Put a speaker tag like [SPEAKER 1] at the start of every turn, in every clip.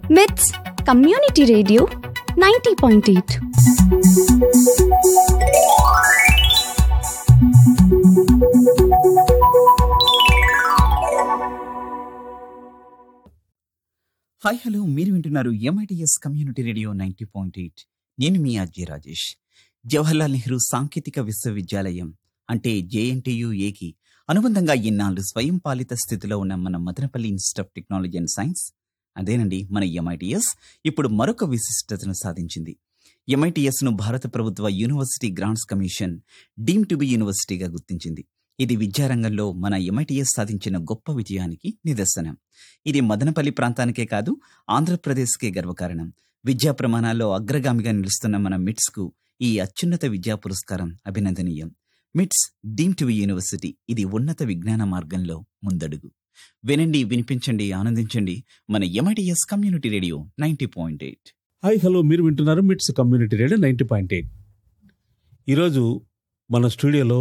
[SPEAKER 1] మిట్స్ community radio ninety point eight
[SPEAKER 2] hi hello మీరు వింటున్నారు MITS community radio ninety point eight నేను మీ అజయ్ రాజేష్ జవహర్లాల్ నెహ్రూ సాంకేతిక విశ్వవిద్యాలయం అంటే జేఎన్టీయుఏకి అనుబంధంగా ఇన్నాళ్ళు స్వయం పాలిత స్థితిలో ఉన్న మన Madanapalle institute of technology and science అదేనండి మన ఎంఐటిఎస్ ఇప్పుడు మరొక విశిష్టతను సాధించింది ఎంఐటిఎస్ ను భారత ప్రభుత్వ university grants commission deem to be యూనివర్సిటీగా గుర్తించింది ఇది విద్యారంగంలో మన ఎంఐటిఎస్ సాధించిన గొప్ప విజయానికి నిదర్శనం ఇది మదనపల్లి ప్రాంతానికే కాదు ఆంధ్రప్రదేశ్కే గర్వకారణం విద్యా ప్రమాణాల్లో అగ్రగామిగా నిలుస్తున్న మన మిట్స్ కు ఈ అత్యున్నత విద్యా పురస్కారం అభినందనీయం మిట్స్ డీమ్ టు యూనివర్సిటీ ఇది ఉన్నత విజ్ఞాన మార్గంలో ముందడుగు వినండి వినిపించండి ఆనందించండి మన MITS community radio ninety point eight
[SPEAKER 3] hi hello మీరు వింటున్నారు MITS community radio ninety point eight ఈరోజు మన స్టూడియోలో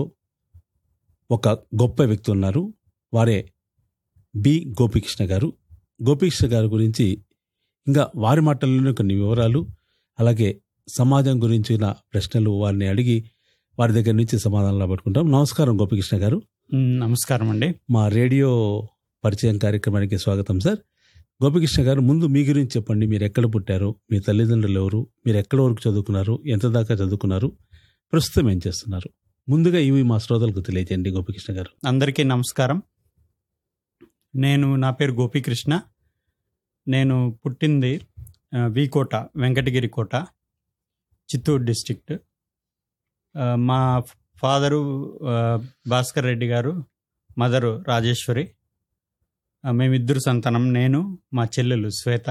[SPEAKER 3] ఒక గొప్ప వ్యక్తి ఉన్నారు వారే బి గోపికృష్ణ గారు గోపికృష్ణ గారి గురించి ఇంకా వారి మాటల్లోనే కొన్ని వివరాలు అలాగే సమాజం గురించిన ప్రశ్నలు వారిని అడిగి వారి దగ్గర నుంచి సమాధానాలు రాబట్టుకుంటాం నమస్కారం గోపికృష్ణ గారు
[SPEAKER 4] మ్, నమస్కారం అండి
[SPEAKER 3] మా రేడియో పరిచయం కార్యక్రమానికి స్వాగతం సార్ గోపికృష్ణ గారు ముందు మీ గురించి చెప్పండి మీరు ఎక్కడ పుట్టారు మీ తల్లిదండ్రులు ఎవరు మీరు ఎక్కడ వరకు చదువుకున్నారు ఎంత దాకా చదువుకున్నారు ప్రస్తుతం ఏం చేస్తున్నారు ముందుగా ఇవి మా శ్రోతలకు తెలియజేయండి గోపికృష్ణ గారు
[SPEAKER 4] అందరికీ నమస్కారం నేను నా పేరు గోపీకృష్ణ నేను పుట్టింది ఆ, వి కోట వెంకటగిరి కోట చిత్తూరు డిస్ట్రిక్ట్ ఆ, మా ఫాదరు ఆ, భాస్కర్ రెడ్డి గారు మదరు రాజేశ్వరి ఆ, మేమిద్దరు సంతానం నేను మా చెల్లెలు శ్వేత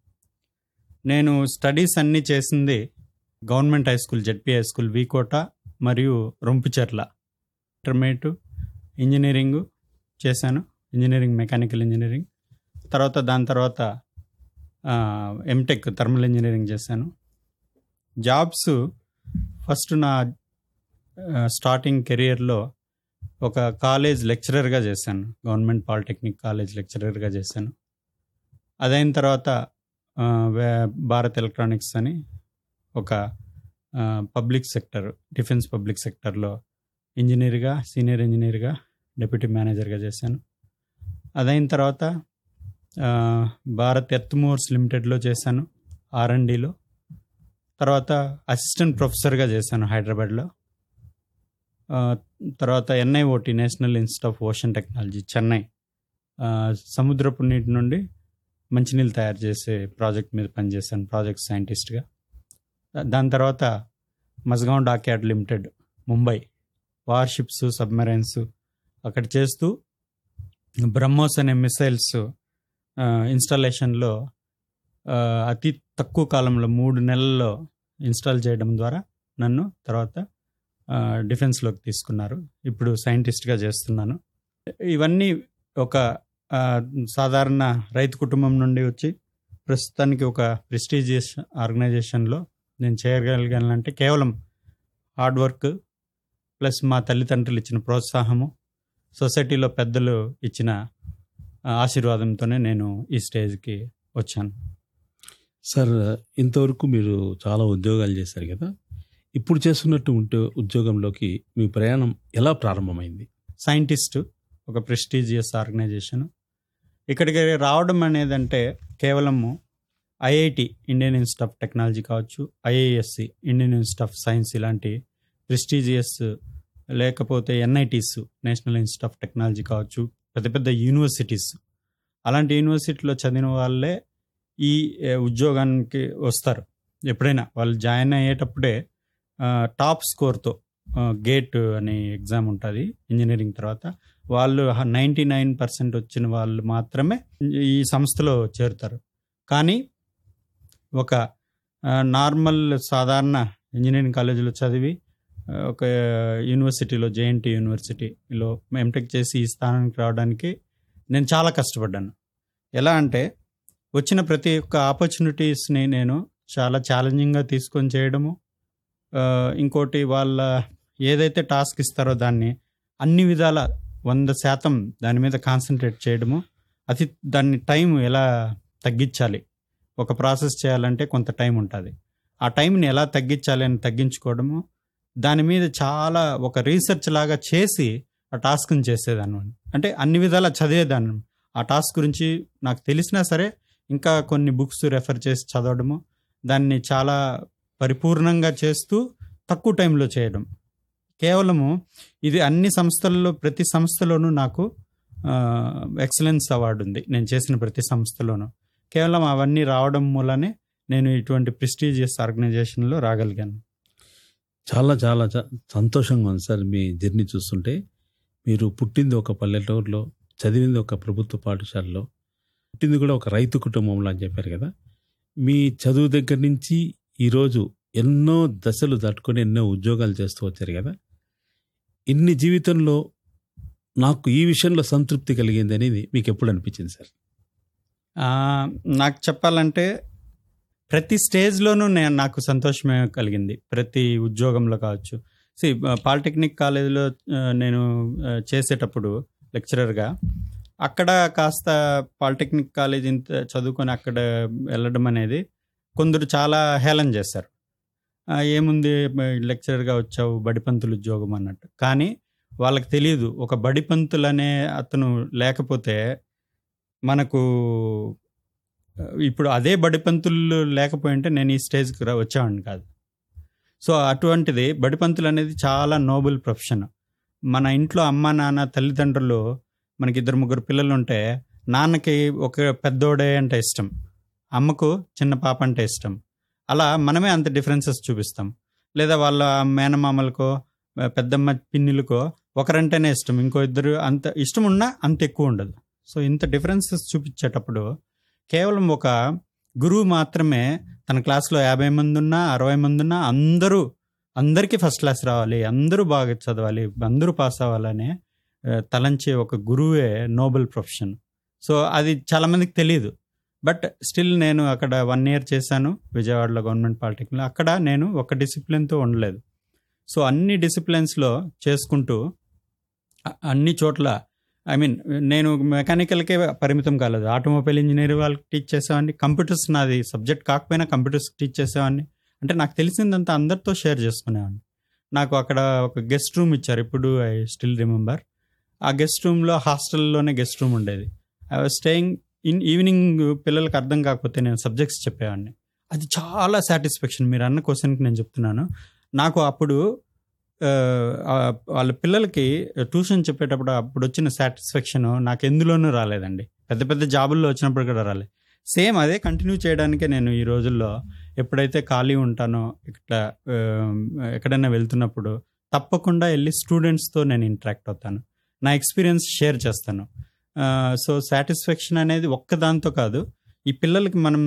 [SPEAKER 4] నేను స్టడీస్ అన్నీ చేసింది government high school ZP high school V Kota మరియు రొంపుచెర్ల ఇంటర్మీడియట్ ఇంజనీరింగ్ చేశాను ఇంజనీరింగ్ మెకానికల్ ఇంజనీరింగ్ తర్వాత దాని తర్వాత ఎంటెక్ థర్మల్ ఇంజనీరింగ్ చేశాను జాబ్స్ ఫస్ట్ నా స్టార్టింగ్ కెరియర్లో ఒక కాలేజ్ లెక్చరర్గా చేశాను గవర్నమెంట్ పాలిటెక్నిక్ కాలేజ్ లెక్చరర్గా చేశాను అదైన తర్వాత ఆ, వే- భారత్ ఎలక్ట్రానిక్స్ అని ఒక పబ్లిక్ సెక్టర్ డిఫెన్స్ పబ్లిక్ సెక్టర్లో ఇంజనీర్గా సీనియర్ ఇంజనీర్గా డెప్యూటీ మేనేజర్గా చేశాను అదైన తర్వాత ఆ, భారత్ ఎర్త్ మోర్స్ లిమిటెడ్లో చేశాను ఆర్ఎండిలో తర్వాత అసిస్టెంట్ ప్రొఫెసర్గా చేశాను హైదరాబాద్లో ఆ, తర్వాత NIOT national institute of ocean technology Chennai ఆ, సముద్రపు నీటి నుండి మంచినీళ్ళు తయారు చేసే ప్రాజెక్ట్ మీద పనిచేశాను ప్రాజెక్ట్ సైంటిస్ట్గా దాని తర్వాత Mazagon dockyard limited Mumbai warships submarines అక్కడ చేస్తూ బ్రహ్మోస్ అనే మిసైల్స్ ఇన్స్టాలేషన్లో అతి తక్కువ కాలంలో మూడు నెలల్లో ఇన్స్టాల్ చేయడం ద్వారా నన్ను తర్వాత డిఫెన్స్లోకి తీసుకున్నారు ఇప్పుడు సైంటిస్ట్గా చేస్తున్నాను ఇవన్నీ ఒక ఆ, సాధారణ రైతు కుటుంబం నుండి వచ్చి ప్రస్తుతానికి ఒక ప్రెస్టీజియస్ ఆర్గనైజేషన్లో నేను చేయగలిగానంటే కేవలం హార్డ్ వర్క్ ప్లస్ మా తల్లిదండ్రులు ఇచ్చిన ప్రోత్సాహము సొసైటీలో పెద్దలు ఇచ్చిన ఆ, ఆశీర్వాదంతోనే నేను ఈ స్టేజ్కి వచ్చాను
[SPEAKER 3] సార్ ఇంతవరకు మీరు చాలా ఉద్యోగాలు చేశారు కదా ఇప్పుడు చేస్తున్నట్టు ఉంటే ఉద్యోగంలోకి మీ ప్రయాణం ఎలా ప్రారంభమైంది
[SPEAKER 4] సైంటిస్ట్ ఒక ప్రెస్టీజియస్ ఆర్గనైజేషన్ ఇక్కడికి రావడం అనేది అంటే కేవలము IIT Indian institute of technology కావచ్చు IISc Indian institute of science ఇలాంటి ప్రెస్టీజియస్ లేకపోతే NITs national institute of technology కావచ్చు పెద్ద పెద్ద యూనివర్సిటీస్ అలాంటి యూనివర్సిటీలో చదివిన వాళ్ళే ఈ ఏ, ఉద్యోగానికి వస్తారు ఎప్పుడైనా వాళ్ళు జాయిన్ అయ్యేటప్పుడే ఆ, టాప్ స్కోర్తో ఆ, గేట్ అనే ఎగ్జామ్ ఉంటుంది ఇంజనీరింగ్ తర్వాత వాళ్ళు నైంటీ నైన్ పర్సెంట్ వచ్చిన వాళ్ళు మాత్రమే ఈ సంస్థలో చేరుతారు కానీ ఒక ఆ, నార్మల్ సాధారణ ఇంజనీరింగ్ కాలేజీలో చదివి ఆ, ఒక యూనివర్సిటీలో జేఎన్టీ యూనివర్సిటీలో ఎంటెక్ చేసి ఈ స్థానానికి రావడానికి నేను చాలా కష్టపడ్డాను ఎలా అంటే వచ్చిన ప్రతి ఒక్క ఆపర్చునిటీస్ని నేను చాలా ఛాలెంజింగ్గా తీసుకొని చేయడము ఆ, ఇంకోటి వాళ్ళ ఏదైతే టాస్క్ ఇస్తారో దాన్ని అన్ని విధాల వంద శాతం దాని మీద కాన్సన్ట్రేట్ చేయడము అతి దాన్ని టైం ఎలా తగ్గించాలి ఒక ప్రాసెస్ చేయాలంటే కొంత టైం ఉంటుంది ఆ టైంని ఎలా తగ్గించాలి అని తగ్గించుకోవడము దాని మీద చాలా ఒక రీసెర్చ్ లాగా చేసి ఆ టాస్క్ని చేసేదాన్ని అంటే అన్ని విధాలా చదివేదాన్ని ఆ టాస్క్ గురించి నాకు తెలిసినా సరే ఇంకా కొన్ని బుక్స్ రెఫర్ చేసి చదవడము దాన్ని చాలా పరిపూర్ణంగా చేస్తూ తక్కువ టైంలో చేయడం కేవలము ఇది అన్ని సంస్థల్లో ప్రతి సంస్థలోనూ నాకు ఎక్సలెన్స్ అవార్డు ఉంది నేను చేసిన ప్రతి సంస్థలోనూ కేవలం అవన్నీ రావడం మూలనే నేను ఇటువంటి ప్రెస్టీజియస్ ఆర్గనైజేషన్లో రాగలిగాను
[SPEAKER 3] చాలా చాలా చ- సంతోషంగా ఉంది సార్ మీ జర్నీ చూస్తుంటే మీరు పుట్టింది ఒక పల్లెటూరులో చదివింది ఒక ప్రభుత్వ పాఠశాలలో పుట్టింది కూడా ఒక రైతు కుటుంబంలో అని చెప్పారు కదా మీ చదువు దగ్గర నుంచి ఈరోజు ఎన్నో దశలు తట్టుకొని ఎన్నో ఉద్యోగాలు చేస్తూ వచ్చారు కదా ఇన్ని జీవితంలో నాకు ఈ విషయంలో సంతృప్తి కలిగింది అనేది మీకు ఎప్పుడు అనిపించింది సార్
[SPEAKER 4] ఆ, నాకు చెప్పాలంటే ప్రతి స్టేజ్లోనూ నేను నాకు సంతోషమే కలిగింది ప్రతి ఉద్యోగంలో కావచ్చు సి పాలిటెక్నిక్ కాలేజీలో ఆ, నేను ఆ, చేసేటప్పుడు లెక్చరర్గా అక్కడ కాస్త పాలిటెక్నిక్ కాలేజ్ ఇంత చదువుకొని అక్కడ వెళ్ళడం అనేది కొందరు చాలా హేళన చేశారు ఆ, ఏముంది లెక్చరర్గా వచ్చావు బడిపంతులు ఉద్యోగం అన్నట్టు కానీ వాళ్ళకి తెలియదు ఒక బడిపంతులు అనే అతను లేకపోతే మనకు ఆ, ఇప్పుడు అదే బడిపంతులు లేకపోయింటే నేను ఈ స్టేజ్కి రా వచ్చేవాడిని కాదు సో అటువంటిది బడిపంతులు అనేది చాలా నోబుల్ ప్రొఫెషన్ మన ఇంట్లో అమ్మ నాన్న తల్లిదండ్రులు మనకి ఇద్దరు ముగ్గురు పిల్లలు ఉంటే నాన్నకి ఒక పెద్దోడే అంటే ఇష్టం అమ్మకు చిన్న పాప అంటే ఇష్టం అలా మనమే అంత డిఫరెన్సెస్ చూపిస్తాం లేదా వాళ్ళ మేనమామలకో పెద్దమ్మ పిన్నిలకో ఒకరంటేనే ఇష్టం ఇంకో ఇద్దరు అంత ఇష్టం ఉన్నా అంత ఎక్కువ ఉండదు సో ఇంత డిఫరెన్సెస్ చూపించేటప్పుడు కేవలం ఒక గురువు మాత్రమే తన క్లాస్లో యాభై మంది ఉన్నా అరవై మంది ఉన్నా అందరూ అందరికీ ఫస్ట్ క్లాస్ రావాలి అందరూ బాగా చదవాలి అందరూ పాస్ అవ్వాలనే ఆ, తలంచే ఒక గురువే నోబెల్ ప్రొఫెషన్ సో అది చాలామందికి తెలియదు బట్ స్టిల్ నేను అక్కడ వన్ ఇయర్ చేశాను విజయవాడలో గవర్నమెంట్ పాలిటెక్నిక్లో అక్కడ నేను ఒక డిసిప్లిన్తో ఉండలేదు సో అన్ని డిసిప్లిన్స్లో చేసుకుంటూ అ- అన్ని చోట్ల ఐ మీన్ నేను మెకానికల్కే పరిమితం కాలేదు ఆటోమొబైల్ ఇంజనీర్ వాళ్ళకి టీచ్ చేసేవాడిని కంప్యూటర్స్ నాది సబ్జెక్ట్ కాకపోయినా కంప్యూటర్స్ టీచ్ చేసేవాడిని అంటే నాకు తెలిసిందంతా అందరితో షేర్ చేసుకునేవాడిని నాకు అక్కడ ఒక గెస్ట్ రూమ్ ఇచ్చారు ఇప్పుడు ఐ స్టిల్ రిమెంబర్ ఆ గెస్ట్ రూమ్లో హాస్టల్లోనే గెస్ట్ రూమ్ ఉండేది I was staying in evening పిల్లలకు అర్థం కాకపోతే నేను సబ్జెక్ట్స్ చెప్పేవాడిని అది చాలా సాటిస్ఫాక్షన్ మీరు అన్న క్వశ్చన్కి నేను చెప్తున్నాను నాకు అప్పుడు ఆ, ఆ, వాళ్ళ పిల్లలకి ట్యూషన్ చెప్పేటప్పుడు అప్పుడు వచ్చిన సాటిస్ఫాక్షన్ నాకు ఎందులోనూ రాలేదండి పెద్ద పెద్ద జాబుల్లో వచ్చినప్పుడు కూడా రాలేదు సేమ్ అదే కంటిన్యూ చేయడానికే నేను ఈ రోజుల్లో ఎప్పుడైతే ఖాళీ ఉంటానో ఇట్లా ఆ, ఎక్కడైనా వెళ్తున్నప్పుడు తప్పకుండా వెళ్ళి స్టూడెంట్స్తో నేను ఇంటరాక్ట్ అవుతాను నా ఎక్స్పీరియన్స్ షేర్ చేస్తాను సో సాటిస్ఫాక్షన్ అనేది ఒక్కదాంతో కాదు ఈ పిల్లలకి మనం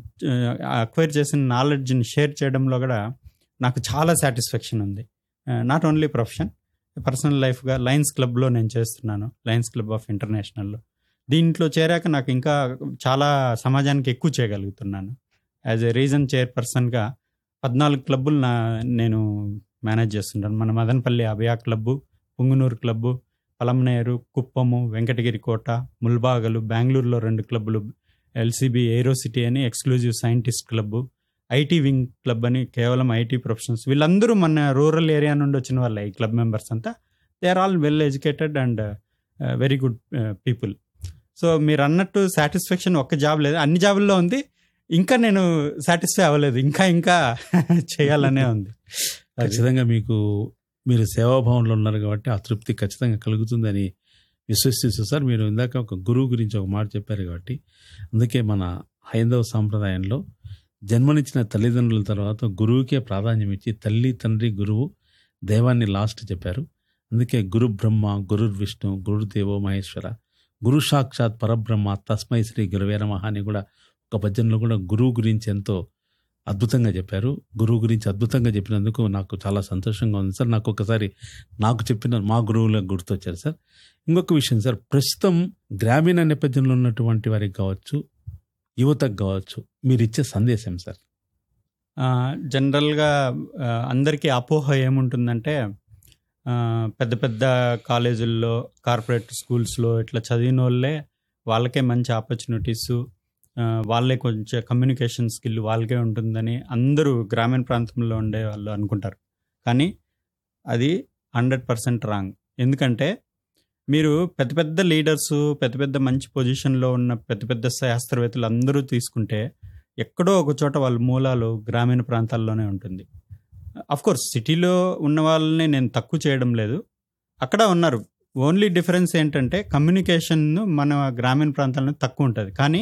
[SPEAKER 4] అక్వైర్ చేసిన నాలెడ్జ్ని షేర్ చేయడంలో కూడా నాకు చాలా సాటిస్ఫాక్షన్ ఉంది నాట్ ఓన్లీ ప్రొఫెషన్ పర్సనల్ లైఫ్గా లయన్స్ క్లబ్లో నేను చేస్తున్నాను లయన్స్ క్లబ్ ఆఫ్ ఇంటర్నేషనల్లో దీంట్లో చేరాక నాకు ఇంకా చాలా సమాజానికి ఎక్కువ చేయగలుగుతున్నాను యాజ్ ఎ రీజన్ చైర్పర్సన్గా పద్నాలుగు క్లబ్బులు నా నేను మేనేజ్ చేస్తుంటాను మన మదనపల్లి అభయ క్లబ్బు పుంగునూరు క్లబ్బు పలమనేరు కుప్పము వెంకటగిరి కోట ముల్బాగలు బెంగళూరులో రెండు క్లబ్బులు ఎల్సిబి ఏరోసిటీ అని exclusive scientist club IT wing club అని కేవలం ఐటీ ప్రొఫెషనల్స్ వీళ్ళందరూ మన రూరల్ ఏరియా నుండి వచ్చిన వాళ్ళే ఈ క్లబ్ మెంబర్స్ అంతా they are all well educated and very good people so మీరు అన్నట్టు సాటిస్ఫాక్షన్ ఒక్క జాబ్ లేదు అన్ని జాబుల్లో ఉంది ఇంకా నేను సాటిస్ఫై అవ్వలేదు ఇంకా ఇంకా చేయాలనే ఉంది అది.
[SPEAKER 3] ఖచ్చితంగా మీకు మీరు సేవాభావంలో ఉన్నారు కాబట్టి ఆ తృప్తి ఖచ్చితంగా కలుగుతుందని విశ్వసిస్తూ సార్ మీరు ఇందాక ఒక గురువు గురించి ఒక మాట చెప్పారు కాబట్టి అందుకే మన హైందవ సాంప్రదాయంలో జన్మనిచ్చిన తల్లిదండ్రుల తర్వాత గురువుకే ప్రాధాన్యం ఇచ్చి తల్లి తండ్రి గురువు దైవాన్ని లాస్ట్ చెప్పారు అందుకే గురు బ్రహ్మ గురు విష్ణు గురుదేవో మహేశ్వర గురు సాక్షాత్ పరబ్రహ్మ తస్మై శ్రీ గురువే నమః అని కూడా ఒక భజనలో కూడా గురువు గురించి ఎంతో అద్భుతంగా చెప్పారు గురువు గురించి అద్భుతంగా చెప్పినందుకు నాకు చాలా సంతోషంగా ఉంది సార్ నాకు ఒకసారి నాకు చెప్పిన మా గురువులకు గుర్తొచ్చారు సార్ ఇంకొక విషయం సార్ ప్రస్తుతం గ్రామీణ నేపథ్యంలో ఉన్నటువంటి వారికి కావచ్చు యువతకు కావచ్చు మీరు ఇచ్చే సందేశం సార్
[SPEAKER 4] ఆ, జనరల్గా ఆ, అందరికీ అపోహ ఏముంటుందంటే ఆ, పెద్ద పెద్ద కాలేజీల్లో కార్పొరేట్ స్కూల్స్లో ఇట్లా చదివిన వాళ్ళే వాళ్ళకే మంచి ఆపర్చునిటీస్ ఆ, వాళ్ళే కొంచెం కమ్యూనికేషన్ స్కిల్ వాళ్ళకే ఉంటుందని అందరూ గ్రామీణ ప్రాంతంలో ఉండే వాళ్ళు అనుకుంటారు కానీ అది హండ్రెడ్ పర్సెంట్ రాంగ్ ఎందుకంటే మీరు పెద్ద పెద్ద లీడర్స్ పెద్ద పెద్ద మంచి పొజిషన్లో ఉన్న పెద్ద పెద్ద శాస్త్రవేత్తలు అందరూ తీసుకుంటే ఎక్కడో ఒక చోట వాళ్ళ మూలాలు గ్రామీణ ప్రాంతాల్లోనే ఉంటుంది అఫ్ కోర్స్ సిటీలో ఉన్న వాళ్ళని నేను తక్కువ చేయడం లేదు అక్కడ ఉన్నారు ఓన్లీ డిఫరెన్స్ ఏంటంటే కమ్యూనికేషన్ మన గ్రామీణ ప్రాంతాల్లో తక్కువ ఉంటుంది కానీ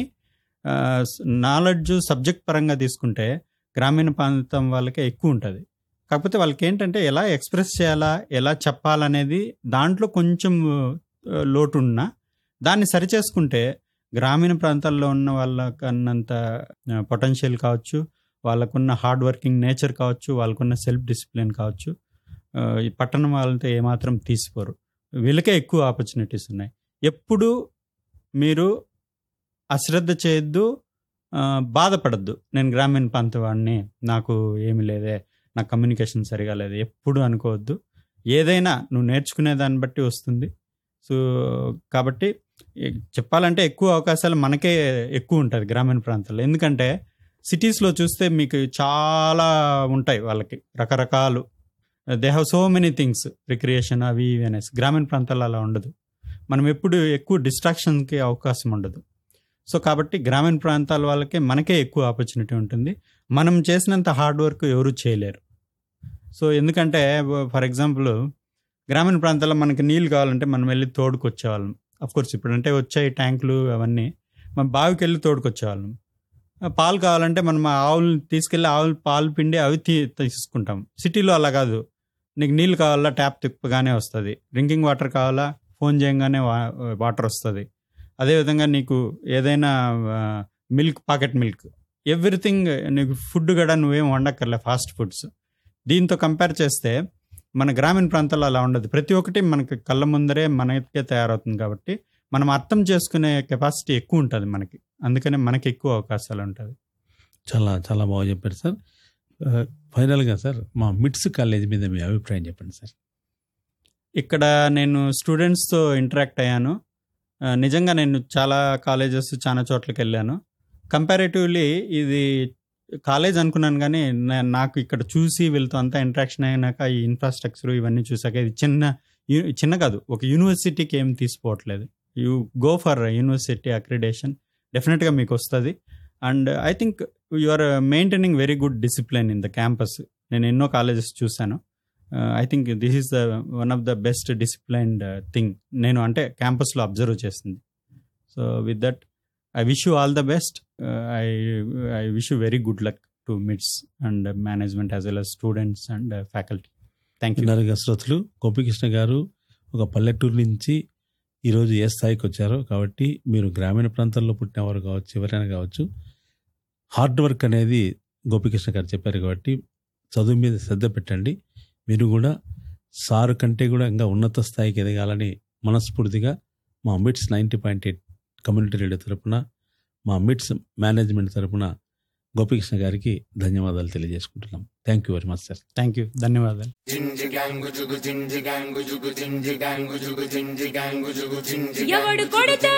[SPEAKER 4] నాలెడ్జ్ సబ్జెక్ట్ పరంగా తీసుకుంటే గ్రామీణ ప్రాంతం వాళ్ళకే ఎక్కువ ఉంటుంది కాకపోతే వాళ్ళకి ఏంటంటే ఎలా ఎక్స్ప్రెస్ చేయాలా ఎలా చెప్పాలనేది దాంట్లో కొంచెం ఆ, లోటు ఉన్నా దాన్ని సరిచేసుకుంటే గ్రామీణ ప్రాంతాల్లో ఉన్న వాళ్ళకన్నంత పొటెన్షియల్ కావచ్చు వాళ్ళకున్న హార్డ్ వర్కింగ్ నేచర్ కావచ్చు వాళ్ళకున్న సెల్ఫ్ డిసిప్లిన్ కావచ్చు ఆ, ఈ పట్టణం వాళ్ళతో ఏమాత్రం తీసిపోరు వీళ్ళకే ఎక్కువ ఆపర్చునిటీస్ ఉన్నాయి ఎప్పుడు మీరు అశ్రద్ధ చేయొద్దు ఆ, బాధపడద్దు నేను గ్రామీణ ప్రాంత వాడిని నాకు ఏమి లేదే నా కమ్యూనికేషన్ సరిగా లేదు ఎప్పుడు అనుకోవద్దు ఏదైనా నువ్వు నేర్చుకునే దాన్ని బట్టి వస్తుంది సో కాబట్టి ఏ- చెప్పాలంటే ఎక్కువ అవకాశాలు మనకే ఎక్కువ ఉంటుంది గ్రామీణ ప్రాంతాల్లో ఎందుకంటే సిటీస్లో చూస్తే మీకు చాలా ఉంటాయి వాళ్ళకి రకరకాలు they have so many things recreation అవి ఇవి అనేసి గ్రామీణ ప్రాంతాల్లో అలా ఉండదు మనం ఎప్పుడు ఎక్కువ డిస్ట్రాక్షన్కి అవకాశం ఉండదు సో కాబట్టి గ్రామీణ ప్రాంతాల వాళ్ళకే మనకే ఎక్కువ ఆపర్చునిటీ ఉంటుంది మనం చేసినంత హార్డ్ వర్క్ ఎవరు చేయలేరు సో ఎందుకంటే ఫర్ ఎగ్జాంపుల్ గ్రామీణ ప్రాంతాల్లో మనకి నీళ్ళు కావాలంటే మనం వెళ్ళి తోడుకొచ్చేవాళ్ళం అఫ్ కోర్స్ ఇప్పుడంటే వచ్చాయి ట్యాంకులు అవన్నీ మనం బావికి వెళ్ళి తోడుకొచ్చేవాళ్ళం ఆ పాలు కావాలంటే మనం ఆ ఆవులు తీసుకెళ్ళి ఆవులు పాలు పిండి అవి తీ తీసుకుంటాం సిటీలో అలా కాదు నీకు నీళ్ళు కావాలా ట్యాప్ తిప్పగానే వస్తుంది డ్రింకింగ్ వాటర్ కావాలా ఫోన్ చేయగానే వా- వాటర్ వస్తుంది అదేవిధంగా నీకు ఏదైనా మిల్క్ పాకెట్ మిల్క్ ఎవ్రీథింగ్ నీకు ఫుడ్ కూడా నువ్వేం వండక్కర్లే ఫాస్ట్ ఫుడ్స్ దీంతో కంపేర్ చేస్తే మన గ్రామీణ ప్రాంతాల్లో అలా ఉండదు ప్రతి ఒక్కటి మనకి కళ్ళ ముందరే మనకే తయారవుతుంది కాబట్టి మనం అర్థం చేసుకునే కెపాసిటీ ఎక్కువ ఉంటుంది మనకి అందుకనే మనకి ఎక్కువ అవకాశాలు ఉంటుంది
[SPEAKER 3] చాలా చాలా బాగా చెప్పారు సార్ ఆ, ఫైనల్గా సార్ మా మిట్స్ కాలేజ్ మీద మీ అభిప్రాయం చెప్పండి సార్
[SPEAKER 4] ఇక్కడ నేను స్టూడెంట్స్తో ఇంటరాక్ట్ అయ్యాను ఆ, నిజంగా నేను చాలా కాలేజెస్ చాలా చోట్లకి వెళ్ళాను కంపారేటివ్లీ ఇది కాలేజ్ అనుకున్నాను కానీ నా- నాకు ఇక్కడ చూసి వీళ్ళతో అంతా ఇంటరాక్షన్ అయినాక ఈ ఇన్ఫ్రాస్ట్రక్చర్ ఇవన్నీ చూసాక ఇది చిన్న యు- చిన్న కాదు ఒక యూనివర్సిటీకి ఏం తీసుకోవట్లేదు you go for university accreditation డెఫినెట్గా మీకు వస్తుంది and I think you are maintaining very good discipline in the campus నేను ఎన్నో కాలేజెస్ చూశాను I think this is the one of the best disciplined thing నేను అంటే క్యాంపస్లో అబ్జర్వ్ చేసింది so with that I wish you all the best I I wish you very good luck to MITS and management as well as students and faculty thank you
[SPEAKER 3] విన్నారుగా శ్రోతలు గోపికృష్ణ గారు ఒక పల్లెటూరు నుంచి ఈరోజు ఏ స్థాయికి వచ్చారో కాబట్టి మీరు గ్రామీణ ప్రాంతాల్లో పుట్టినవారు కావచ్చు ఎవరైనా కావచ్చు హార్డ్ వర్క్ అనేది గోపికృష్ణ గారు చెప్పారు కాబట్టి చదువు మీద శ్రద్ధ పెట్టండి మీరు కూడా సారు కంటే కూడా ఇంకా ఉన్నత స్థాయికి ఎదగాలని మనస్ఫూర్తిగా మా MITS ninety point eight community radio తరపున మా మిట్స్ మేనేజ్మెంట్ తరపున గోపికృష్ణ గారికి ధన్యవాదాలు తెలియజేసుకుంటున్నాం thank you very much sir
[SPEAKER 4] thank you ధన్యవాదాలు
[SPEAKER 5] ఎవడు కొడితే